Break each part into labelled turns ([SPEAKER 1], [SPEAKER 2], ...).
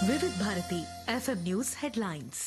[SPEAKER 1] వివిధ Bharati FM news headlines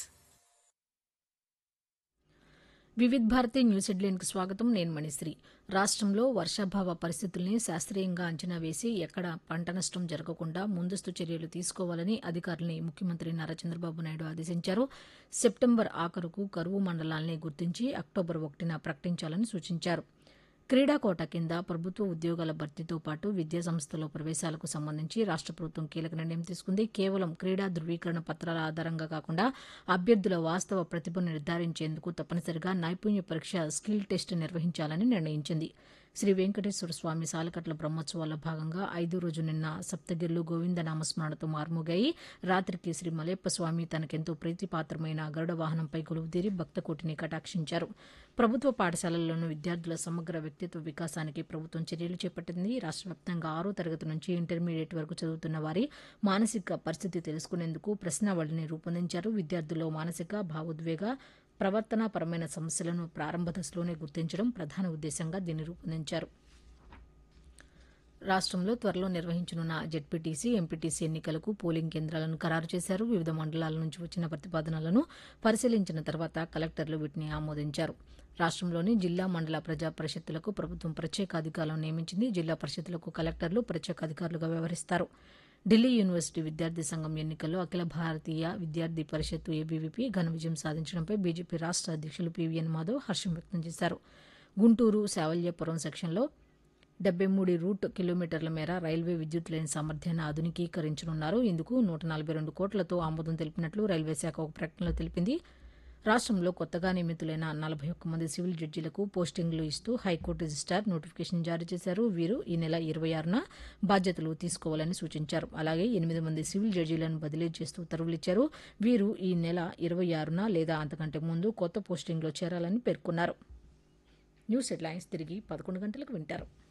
[SPEAKER 2] Vividh Bharati news హెడ్లైన్కి స్వాగతం నేను మణిశ్రీ రాష్ట్రంలో వర్షాభావ పరిస్థితుల్ని శాస్త్రీయంగా అంచనా వేసి ఎక్కడ పంట నష్టం జరగకుండా ముందస్తు చర్యలు తీసుకోవాలని అధికారుల్ని ముఖ్యమంత్రి నారా చంద్రబాబు నాయుడు ఆదేశించారు సెప్టెంబర్ ఆఖరుకు కరువు మండలాల్ని గుర్తించి అక్టోబర్ ఒకటిన ప్రకటించాలని సూచించారు క్రీడా కోట కింద ప్రభుత్వ ఉద్యోగాల భర్తీతో పాటు విద్యా సంస్థలో ప్రవేశాలకు సంబంధించి రాష్ట ప్రభుత్వం కీలక నిర్ణయం తీసుకుంది కేవలం క్రీడా ధృవీకరణ పత్రాల ఆధారంగా కాకుండా అభ్యర్థుల వాస్తవ ప్రతిభను నిర్ధారించేందుకు తప్పనిసరిగా నైపుణ్య పరీక్ష స్కిల్ టెస్ట్ నిర్వహించాలని నిర్ణయించింది శ్రీ వెంకటేశ్వర స్వామి సాలకట్ల బ్రహ్మోత్సవాల భాగంగా ఐదో రోజు నిన్న సప్తగిరులు గోవింద నామస్మరణతో మార్మోగాయి రాత్రికి శ్రీ మలయప్ప స్వామి తనకెంతో ప్రీతిపాత్రమైన గరుడ వాహనంపై కొలువుతీరి భక్తకోటిని కటాక్షించారు ప్రభుత్వ పాఠశాలల్లోనూ విద్యార్థుల సమగ్ర వ్యక్తిత్వ వికాసానికి ప్రభుత్వం చర్యలు చేపట్టింది రాష్ట్ర వ్యాప్తంగా ఆరో తరగతి నుంచి ఇంటర్మీడియట్ వరకు చదువుతున్న వారి మానసిక పరిస్థితి తెలుసుకునేందుకు ప్రశ్నావళిని రూపొందించారు విద్యార్థుల్లో మానసిక భావోద్వేగ ప్రవర్తనాపరమైన సమస్యలను ప్రారంభ దశలోనే గుర్తించడం ప్రధాన ఉద్దేశంగా దీన్ని రూపొందించారు రాష్ట్రంలో త్వరలో నిర్వహించనున్న జెడ్పీటీసీ ఎంపీటీసీ ఎన్నికలకు పోలింగ్ కేంద్రాలను ఖరారు చేశారు వివిధ మండలాల నుంచి వచ్చిన ప్రతిపాదనలను పరిశీలించిన తర్వాత కలెక్టర్లు వీటిని ఆమోదించారు రాష్ట్రంలోని జిల్లా మండల ప్రజా పరిషత్తులకు ప్రభుత్వం ప్రత్యేక అధికారులను నియమించింది జిల్లా పరిషత్తులకు కలెక్టర్లు ప్రత్యేక అధికారులుగా వ్యవహరిస్తారు ఢిల్లీ యూనివర్సిటీ విద్యార్థి సంఘం ఎన్నికల్లో అఖిల భారతీయ విద్యార్థి పరిషత్తు ఏబీవీపీ ఘన విజయం సాధించడంపై బీజేపీ రాష్ట్ర అధ్యక్షులు పీవీఎన్ మాధవ్ హర్షం వ్యక్తం చేశారు గుంటూరు శావల్యపురం సెక్షన్లో డెబ్బై మూడు రూట్ కిలోమీటర్ల మేర రైల్వే విద్యుత్ లైన్ సామర్థ్యాన్ని ఆధునికీకరించనున్నారు ఇందుకు నూట నలభై రెండు కోట్లతో ఆమోదం తెలిపినట్లు రైల్వే శాఖ ఒక ప్రకటనలో తెలిపింది రాష్ట్రంలో కొత్తగా నియమితులైన నలభై ఒక్క మంది సివిల్ జడ్జీలకు పోస్టింగ్లు ఇస్తూ హైకోర్టు రిజిస్టార్ నోటిఫికేషన్ జారీ చేశారు వీరు ఈ నెల ఇరవై ఆరున బాధ్యతలు తీసుకోవాలని సూచించారు అలాగే ఎనిమిది మంది సివిల్ జడ్జీలను బదిలీ చేస్తూ ఉత్తర్వులిచ్చారు వీరు ఈ నెల ఇరవై ఆరున లేదా అంతకంటే ముందు కొత్త పోస్టింగ్లో చేరాలని పేర్కొన్నారు న్యూస్ హెడ్లైన్స్ తిరిగి పదకొండు గంటలకు వింటారు